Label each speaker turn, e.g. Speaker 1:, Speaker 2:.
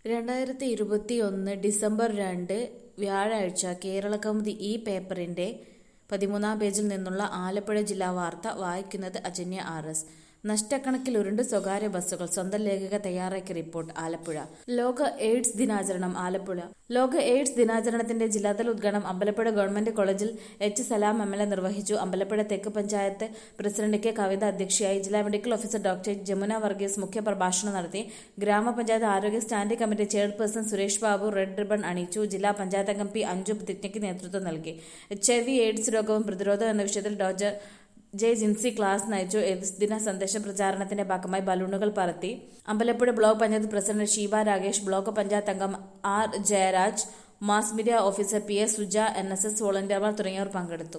Speaker 1: രണ്ടായിരത്തി ഇരുപത്തിയൊന്ന് ഡിസംബർ രണ്ട് വ്യാഴാഴ്ച കേരളകൗമുദി ഈ പേപ്പറിന്റെ പതിമൂന്നാം പേജിൽ നിന്നുള്ള ആലപ്പുഴ ജില്ലാ വാർത്ത വായിക്കുന്നത് അജന്യ ആർ എസ് നഷ്ടക്കണക്കിൽ ഉരുണ്ട് സ്വകാര്യ ബസ്സുകൾ സ്വന്തം ലേഖക തയ്യാറാക്കിയ റിപ്പോർട്ട് ആലപ്പുഴ ലോക എയ്ഡ്സ് ദിനാചരണം ആലപ്പുഴ ലോക എയ്ഡ്സ് ദിനാചരണത്തിന്റെ ജില്ലാതല ഉദ്ഘാടനം അമ്പലപ്പുഴ ഗവൺമെന്റ് കോളേജിൽ H Salam M L A നിർവഹിച്ചു അമ്പലപ്പുഴ തെക്ക് പഞ്ചായത്ത് പ്രസിഡന്റ് കെ കവിത അധ്യക്ഷയായി ജില്ലാ medical officer doctor Jamuna Varghese മുഖ്യ പ്രഭാഷണം നടത്തി ഗ്രാമപഞ്ചായത്ത് ആരോഗ്യ standing committee chairperson Suresh Babu red ribbon അണിയിച്ചു ജില്ലാ പഞ്ചായത്ത് അംഗം പി അഞ്ജു പ്രതിജ്ഞയ്ക്ക് നേതൃത്വം നൽകി എച്ച് ഐ വി എയ്ഡ്സ് രോഗവും പ്രതിരോധം എന്ന വിഷയത്തിൽ ഡോക്ടർ ജെ ജിൻസി ക്ലാസ് നയിച്ചു എയ്ഡ്സ് ദിന സന്ദേശ പ്രചാരണത്തിന്റെ ഭാഗമായി ബലൂണുകൾ പറത്തി Ambalappuzha block panchayat president Sheeba Rakesh block panchayat അംഗം R Jayaraj mass media officer P S Suja N S S വോളണ്ടിയർമാർ തുടങ്ങിയവർ പങ്കെടുത്തു